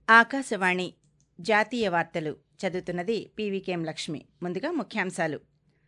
ఆకాశవాణి జాతీయ వార్తలు చదువుతున్నది పీవీకేఎం లక్ష్మి ముందుగా ముఖ్యాంశాలు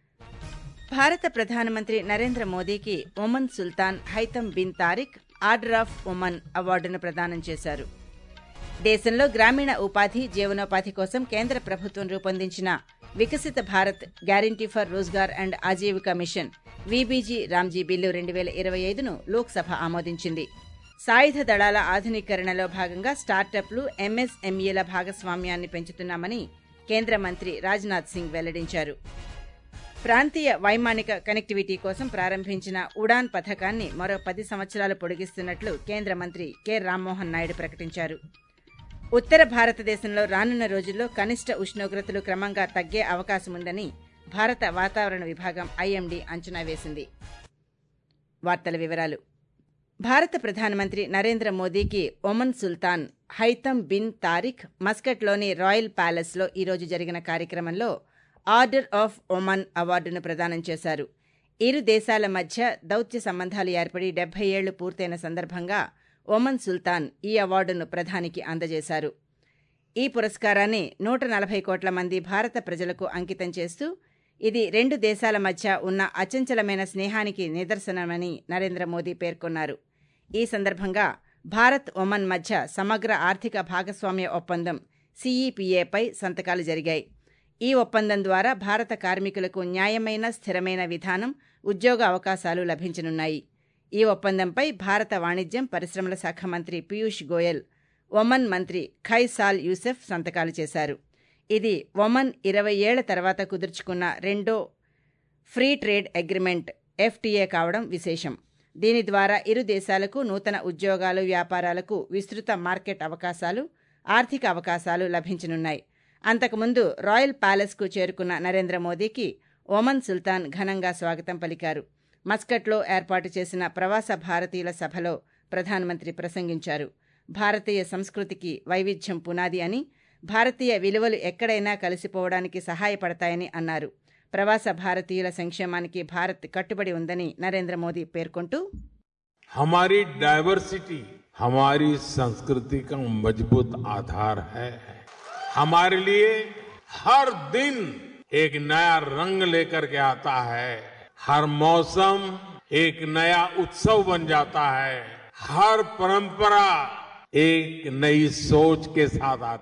భారత ప్రధానమంత్రి నరేంద్ర మోదీకి ఒమన్ సుల్తాన్ Haitham bin Tariq order of Oman అవార్డును ప్రదానం చేశారు దేశంలో గ్రామీణ ఉపాధి జీవనోపాధి కోసం కేంద్ర ప్రభుత్వం రూపొందించిన Viksit Bharat guarantee for Rozgar and Ajeevika mission VBG RAM G bill రెండు వేల ఇరవై ఐదును లోక్సభ ఆమోదించింది సాయుధ దళాల ఆధునీకరణలో భాగంగా స్టార్టప్లు ఎంఎస్ఎంఈల భాగస్వామ్యాన్ని పెంచుతున్నామని కేంద్ర మంత్రి రాజ్నాథ్ సింగ్ వెల్లడించారు ప్రాంతీయ వైమానిక కనెక్టివిటీ కోసం ప్రారంభించిన ఉడాన్ పథకాన్ని మరో పది సంవత్సరాలు పొడిగిస్తున్నట్లు కేంద్ర మంత్రి కె రామ్మోహన్ నాయుడు ప్రకటించారు ఉత్తర భారతదేశంలో రానున్న రోజుల్లో కనిష్ట ఉష్ణోగ్రతలు క్రమంగా తగ్గే అవకాశముందని భారత వాతావరణ విభాగం ఐఎండీ అంచనా వేసింది వార్తల వివరాలు భారత ప్రధానమంత్రి నరేంద్ర మోదీకి ఒమన్ సుల్తాన్ హైతం బిన్ తారిక్ మస్కట్లోని రాయల్ ప్యాలెస్లో ఈరోజు జరిగిన కార్యక్రమంలో ఆర్డర్ ఆఫ్ ఒమన్ అవార్డును ప్రదానం చేశారు ఇరు దేశాల మధ్య దౌత్య సంబంధాలు ఏర్పడి డెబ్బై ఏళ్లు పూర్తయిన సందర్భంగా ఒమన్ సుల్తాన్ ఈ అవార్డును ప్రధానికి అందజేశారు ఈ పురస్కారాన్ని నూట నలభై కోట్ల మంది భారత ప్రజలకు అంకితం చేస్తూ ఇది రెండు దేశాల మధ్య ఉన్న అచంచలమైన స్నేహానికి నిదర్శనమని నరేంద్ర మోదీ పేర్కొన్నారు ఈ సందర్భంగా భారత్ ఒమన్ మధ్య సమగ్ర ఆర్థిక భాగస్వామ్య ఒప్పందం సీఈపీఏపై సంతకాలు జరిగాయి ఈ ఒప్పందం ద్వారా భారత కార్మికులకు న్యాయమైన స్థిరమైన విధానం ఉద్యోగ అవకాశాలు లభించనున్నాయి ఈ ఒప్పందంపై భారత వాణిజ్యం పరిశ్రమల శాఖ మంత్రి పీయూష్ గోయల్ ఒమన్ మంత్రి ఖైసాల్ యూసెఫ్ సంతకాలు చేశారు ఇది ఒమన్ ఇరవై ఏళ్ల తర్వాత కుదుర్చుకున్న రెండో ఫ్రీ ట్రేడ్ అగ్రిమెంట్ ఎఫ్టీఏ కావడం విశేషం దీని ద్వారా ఇరు దేశాలకు నూతన ఉద్యోగాలు వ్యాపారాలకు విస్తృత మార్కెట్ అవకాశాలు ఆర్థిక అవకాశాలు లభించనున్నాయి అంతకుముందు రాయల్ ప్యాలెస్కు చేరుకున్న నరేంద్ర మోదీకి ఒమన్ సుల్తాన్ ఘనంగా స్వాగతం పలికారు మస్కట్లో ఏర్పాటు చేసిన ప్రవాస భారతీయుల సభలో ప్రధానమంత్రి ప్రసంగించారు భారతీయ సంస్కృతికి వైవిధ్యం పునాది అని భారతీయ విలువలు ఎక్కడైనా కలిసిపోవడానికి సహాయపడతాయని అన్నారు ప్రవాస భారతీయుల సంక్షేమానికి భారత్ కట్టుబడి ఉందని నరేంద్ర మోదీ పేర్కొంటూ हमारी डायवर्सिटी हमारी संस्कृति का मजबूत आधार है हमारे लिए हर दिन एक नया रंग लेकर के आता है हर मौसम एक नया उत्सव बन जाता है हर परंपरा एक नई सोच के साथ आती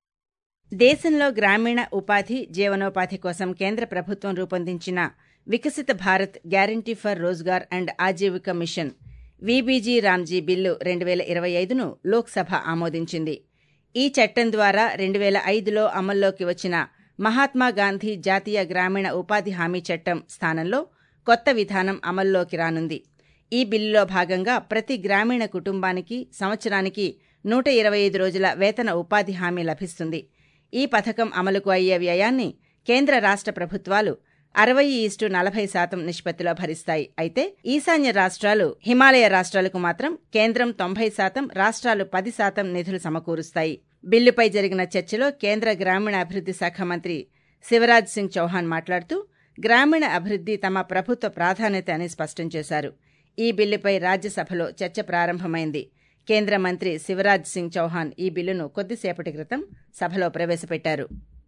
దేశంలో గ్రామీణ ఉపాధి జీవనోపాధి కోసం కేంద్ర ప్రభుత్వం రూపొందించిన Viksit Bharat guarantee for Rozgar and Ajeevika mission VBG RAM G bill రెండు వేల ఇరవై ఐదును లోక్సభ ఆమోదించింది ఈ చట్టం ద్వారా రెండు వేల ఐదులో అమల్లోకి వచ్చిన మహాత్మా గాంధీ జాతీయ గ్రామీణ ఉపాధి హామీ చట్టం స్థానంలో కొత్త విధానం అమల్లోకి రానుంది ఈ బిల్లులో భాగంగా ప్రతి గ్రామీణ కుటుంబానికి సంవత్సరానికి నూట ఇరవై ఐదు రోజుల వేతన ఉపాధి హామీ లభిస్తుంది ఈ పథకం అమలుకు అయ్యే వ్యయాన్ని కేంద్ర రాష్ట్ర ప్రభుత్వాలు అరవై ఈస్టు నలభై శాతం నిష్పత్తిలో భరిస్తాయి అయితే ఈశాన్య రాష్ట్రాలు హిమాలయ రాష్ట్రాలకు మాత్రం కేంద్రం తొంభై శాతం రాష్ట్రాలు పది శాతం నిధులు సమకూరుస్తాయి బిల్లుపై జరిగిన చర్చలో కేంద్ర గ్రామీణ అభివృద్ధి శాఖ మంత్రి శివరాజ్ సింగ్ చౌహాన్ మాట్లాడుతూ గ్రామీణ అభివృద్ధి తమ ప్రభుత్వ ప్రాధాన్యత అని స్పష్టం చేశారు ఈ బిల్లుపై రాజ్యసభలో చర్చ ప్రారంభమైంది కేంద్ర మంత్రి శివరాజ్ సింగ్ చౌహాన్ ఈ బిల్లును కొద్దిసేపటి క్రితం సభలో ప్రవేశపెట్టారు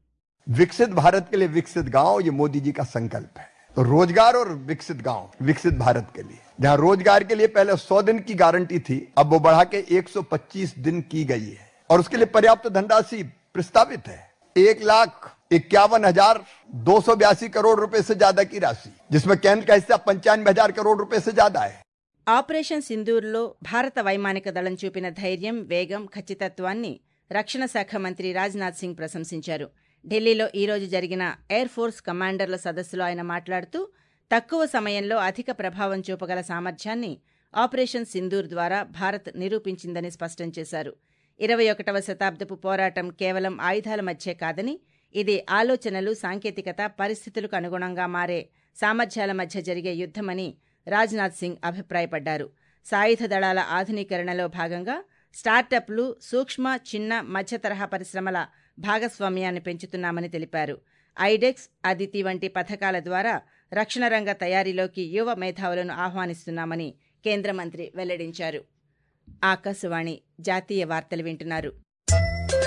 विकसित भारत के लिए विकसित गांव ये मोदी जी का संकल्प है तो रोजगार और विकसित गांव विकसित भारत के लिए जहां रोजगार के लिए पहले 100 दिन की गारंटी थी अब वो बढ़ा के 125 दिन की गई है और उसके लिए पर्याप्त धनराशि प्रस्तावित है एक लाख इक्यावन हजार दो सौ बयासी करोड़ रुपए से ज्यादा की राशि जिसमें केंद्र का हिस्सा पंचानवे हजार करोड़ रुपए से ज्यादा है ఆపరేషన్ సింధూర్లో భారత వైమానిక దళం చూపిన ధైర్యం వేగం ఖచ్చితత్వాన్ని రక్షణ శాఖ మంత్రి రాజ్నాథ్ సింగ్ ప్రశంసించారు ఢిల్లీలో ఈరోజు జరిగిన ఎయిర్ ఫోర్స్ కమాండర్ల సదస్సులో ఆయన మాట్లాడుతూ తక్కువ సమయంలో అధిక ప్రభావం చూపగల సామర్థ్యాన్ని ఆపరేషన్ సింధూర్ ద్వారా భారత్ నిరూపించిందని స్పష్టం చేశారు ఇరవై ఒకటవ శతాబ్దపు పోరాటం కేవలం ఆయుధాల మధ్యే కాదని ఇది ఆలోచనలు సాంకేతికత పరిస్థితులకు అనుగుణంగా మారే సామర్థ్యాల మధ్య జరిగే యుద్దమని రాజ్నాథ్ సింగ్ అభిప్రాయపడ్డారు సాయుధ దళాల ఆధునీకరణలో భాగంగా స్టార్టప్లు సూక్ష్మ చిన్న మధ్య తరహా పరిశ్రమల భాగస్వామ్యాన్ని పెంచుతున్నామని తెలిపారు ఐడెక్స్ అదితి వంటి పథకాల ద్వారా రక్షణ రంగ తయారీలోకి యువ మేధావులను ఆహ్వానిస్తున్నామని కేంద్ర మంత్రి వెల్లడించారు ఆకాశవాణి జాతీయ వార్తలు వింటున్నారు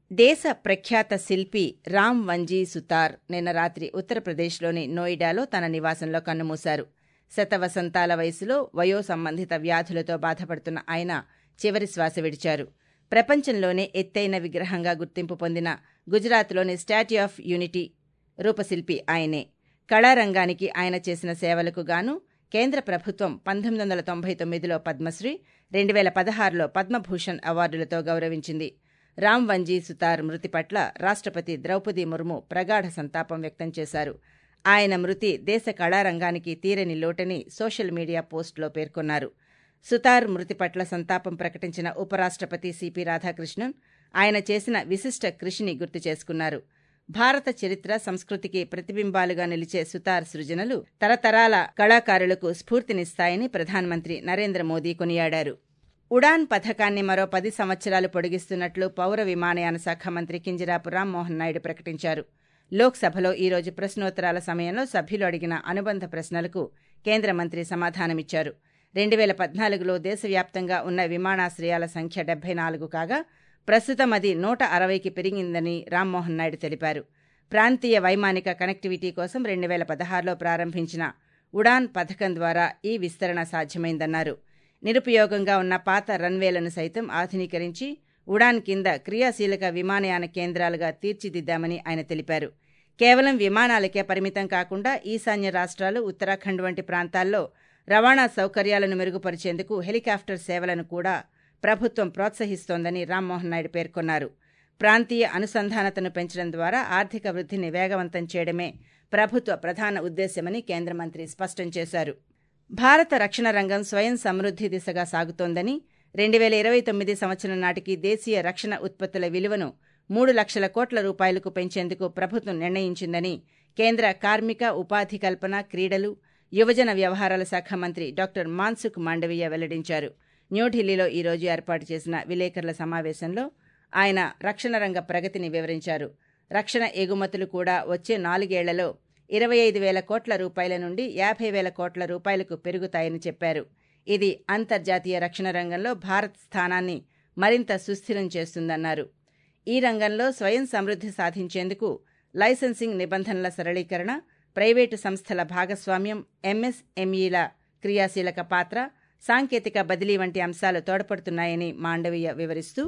దేశ ప్రఖ్యాత శిల్పి రామ్ వంజీ సుతార్ నిన్న రాత్రి ఉత్తరప్రదేశ్లోని నోయిడాలో తన నివాసంలో కన్నుమూశారు శతవసంతాల వయసులో వయో సంబంధిత వ్యాధులతో బాధపడుతున్న ఆయన చివరి శ్వాస విడిచారు ప్రపంచంలోనే ఎత్తైన విగ్రహంగా గుర్తింపు పొందిన గుజరాత్లోని స్టాట్యూ ఆఫ్ యూనిటీ రూపశిల్పి ఆయనే కళారంగానికి ఆయన చేసిన సేవలకు గాను కేంద్ర ప్రభుత్వం పంతొమ్మిది వందల తొంభై తొమ్మిదిలో పద్మశ్రీ రెండు వేల పదహారులో పద్మభూషణ్ అవార్డులతో గౌరవించింది రామ్ వంజీ సుతార్ మృతి పట్ల రాష్ట్రపతి ద్రౌపది ముర్ము ప్రగాఢ సంతాపం వ్యక్తం చేశారు ఆయన మృతి దేశ కళారంగానికి తీరని లోటని సోషల్ మీడియా పోస్టులో పేర్కొన్నారు సుతార్ మృతి పట్ల సంతాపం ప్రకటించిన ఉపరాష్ట్రపతి సిపి రాధాకృష్ణన్ ఆయన చేసిన విశిష్ట కృషిని గుర్తు చేసుకున్నారు భారత చరిత్ర సంస్కృతికి ప్రతిబింబాలుగా నిలిచే సుతార్ సృజనలు తరతరాల కళాకారులకు స్ఫూర్తినిస్తాయని ప్రధానమంత్రి నరేంద్ర మోదీ కొనియాడారు ఉడాన్ పథకాన్ని మరో పది సంవత్సరాలు పొడిగిస్తున్నట్లు పౌర విమానయాన శాఖ మంత్రి కింజరాపు రామ్మోహన్ నాయుడు ప్రకటించారు లోక్సభలో ఈరోజు ప్రశ్నోత్తరాల సమయంలో సభ్యులు అడిగిన అనుబంధ ప్రశ్నలకు కేంద్ర మంత్రి సమాధానమిచ్చారు రెండు వేల పద్నాలుగులో దేశవ్యాప్తంగా ఉన్న విమానాశ్రయాల సంఖ్య డెబ్బై నాలుగు కాగా ప్రస్తుతం అది నూట అరవైకి పెరిగిందని రామ్మోహన్ నాయుడు తెలిపారు ప్రాంతీయ వైమానిక కనెక్టివిటీ కోసం రెండు వేల పదహారులో ప్రారంభించిన ఉడాన్ పథకం ద్వారా ఈ విస్తరణ సాధ్యమైందన్నారు నిరుపయోగంగా ఉన్న పాత రన్వేలను సైతం ఆధునీకరించి ఉడాన్ కింద క్రియాశీలక విమానయాన కేంద్రాలుగా తీర్చిదిద్దామని ఆయన తెలిపారు కేవలం విమానాలకే పరిమితం కాకుండా ఈశాన్య రాష్ట్రాలు ఉత్తరాఖండ్ వంటి ప్రాంతాల్లో రవాణా సౌకర్యాలను మెరుగుపరిచేందుకు హెలికాప్టర్ సేవలను కూడా ప్రభుత్వం ప్రోత్సహిస్తోందని రామ్మోహన్ నాయుడు పేర్కొన్నారు ప్రాంతీయ అనుసంధానతను పెంచడం ద్వారా ఆర్థిక వృద్ధిని వేగవంతం చేయడమే ప్రభుత్వ ప్రధాన ఉద్దేశ్యమని కేంద్ర మంత్రి స్పష్టం చేశారు భారత రక్షణ రంగం స్వయం సమృద్ధి దిశగా సాగుతోందని రెండు వేల ఇరవై తొమ్మిది సంవత్సరం నాటికి దేశీయ రక్షణ ఉత్పత్తుల విలువను మూడు లక్షల కోట్ల రూపాయలకు పెంచేందుకు ప్రభుత్వం నిర్ణయించిందని కేంద్ర కార్మిక ఉపాధి కల్పన క్రీడలు యువజన వ్యవహారాల శాఖ మంత్రి డాక్టర్ మాన్సుఖ్ మాండవీయ వెల్లడించారు న్యూఢిల్లీలో ఈరోజు ఏర్పాటు చేసిన విలేకరుల సమావేశంలో ఆయన రక్షణ రంగ ప్రగతిని వివరించారు రక్షణ ఎగుమతులు కూడా వచ్చే నాలుగేళ్లలో ఇరవై ఐదు వేల కోట్ల రూపాయల నుండి యాభై వేల కోట్ల రూపాయలకు పెరుగుతాయని చెప్పారు ఇది అంతర్జాతీయ రక్షణ రంగంలో భారత్ స్థానాన్ని మరింత సుస్థిరం చేస్తుందన్నారు ఈ రంగంలో స్వయం సమృద్ధి సాధించేందుకు లైసెన్సింగ్ నిబంధనల సరళీకరణ ప్రైవేటు సంస్థల భాగస్వామ్యం ఎంఎస్ఎంఈల క్రియాశీలక పాత్ర సాంకేతిక బదిలీ వంటి అంశాలు తోడ్పడుతున్నాయని మాండవీయ వివరిస్తూ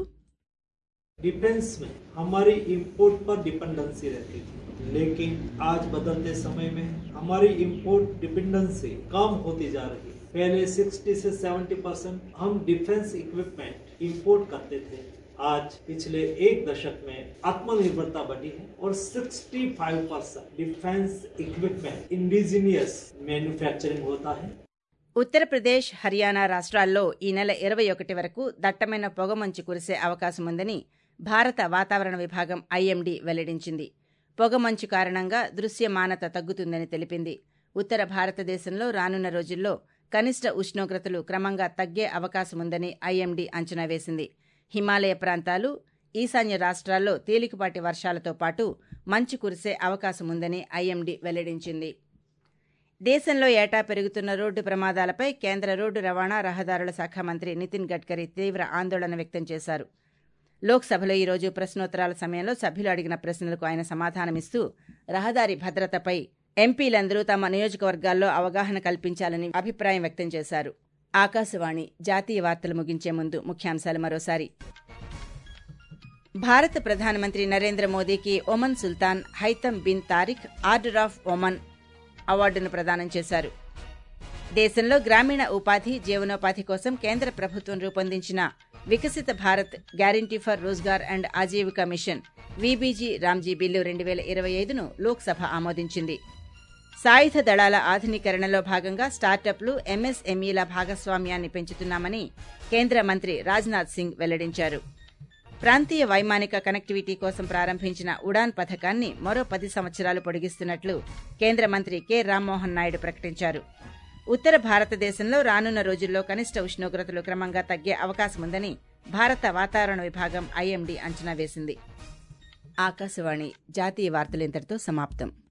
डिफेंस में हमारी इंपोर्ट पर डिपेंडेंसी रहती थी लेकिन आज बदलते समय में हमारी इंपोर्ट डिपेंडेंसी कम होती जा रही है पहले 60 से 70 परसेंट हम डिफेंस इक्विपमेंट इंपोर्ट करते थे आज पिछले एक दशक में आत्मनिर्भरता बढ़ी है और 65 percent defence equipment indigenous manufacturing होता है ఉత్తరప్రదేశ్ హర్యానా రాష్ట్రాల్లో ఈ నెల ఇరవై ఒకటి వరకు దట్టమైన పొగమంచు కురిసే అవకాశం ఉందని భారత వాతావరణ విభాగం ఐఎండీ వెల్లడించింది పొగమంచు కారణంగా దృశ్యమానత తగ్గుతుందని తెలిపింది ఉత్తర భారతదేశంలో రానున్న రోజుల్లో కనిష్ట ఉష్ణోగ్రతలు క్రమంగా తగ్గే అవకాశముందని ఐఎండీ అంచనా వేసింది హిమాలయ ప్రాంతాలు ఈశాన్య రాష్ట్రాల్లో తేలికపాటి వర్షాలతో పాటు మంచు కురిసే అవకాశముందని ఐఎండీ వెల్లడించింది దేశంలో ఏటా పెరుగుతున్న రోడ్డు ప్రమాదాలపై కేంద్ర రోడ్డు రవాణా రహదారుల శాఖ మంత్రి నితిన్ గడ్కరీ తీవ్ర ఆందోళన వ్యక్తం చేశారు లోక్సభలో ఈరోజు ప్రశ్నోత్తరాల సమయంలో సభ్యులు అడిగిన ప్రశ్నలకు ఆయన సమాధానమిస్తూ రహదారి భద్రతపై ఎంపీలందరూ తమ నియోజకవర్గాల్లో అవగాహన కల్పించాలని అభిప్రాయం వ్యక్తం చేశారు ఆకాశవాణి జాతీయ వార్తలు ముగించే ముందు ముఖ్యాంశాలు మరోసారి భారత ప్రధానమంత్రి నరేంద్ర మోదీకి ఒమన్ సుల్తాన్ Haitham bin Tariq order of Oman అవార్డును ప్రదానం చేశారు దేశంలో గ్రామీణ ఉపాధి జీవనోపాధి కోసం కేంద్ర ప్రభుత్వం రూపొందించిన Viksit Bharat guarantee for Rozgar and Ajeevika mission VBG RAM G bill రెండు వేల ఇరవై ఐదును లోక్సభ ఆమోదించింది సాయుధ దళాల ఆధునీకరణలో భాగంగా స్టార్టప్లు ఎంఎస్ఎంఈల భాగస్వామ్యాన్ని పెంచుతున్నామని కేంద్ర మంత్రి రాజ్నాథ్ సింగ్ వెల్లడించారు ప్రాంతీయ వైమానిక కనెక్టివిటీ కోసం ప్రారంభించిన ఉడాన్ పథకాన్ని మరో పది సంవత్సరాలు పొడిగిస్తున్నట్లు కేంద్ర మంత్రి కె రామ్మోహన్ నాయుడు ప్రకటించారు ఉత్తర భారతదేశంలో రానున్న రోజుల్లో కనిష్ట ఉష్ణోగ్రతలు క్రమంగా తగ్గే అవకాశముందని భారత వాతావరణ విభాగం ఐఎండీ అంచనా వేసింది ఆకాశవాణి జాతీయ వార్తలు ఇంతటితో సమాప్తం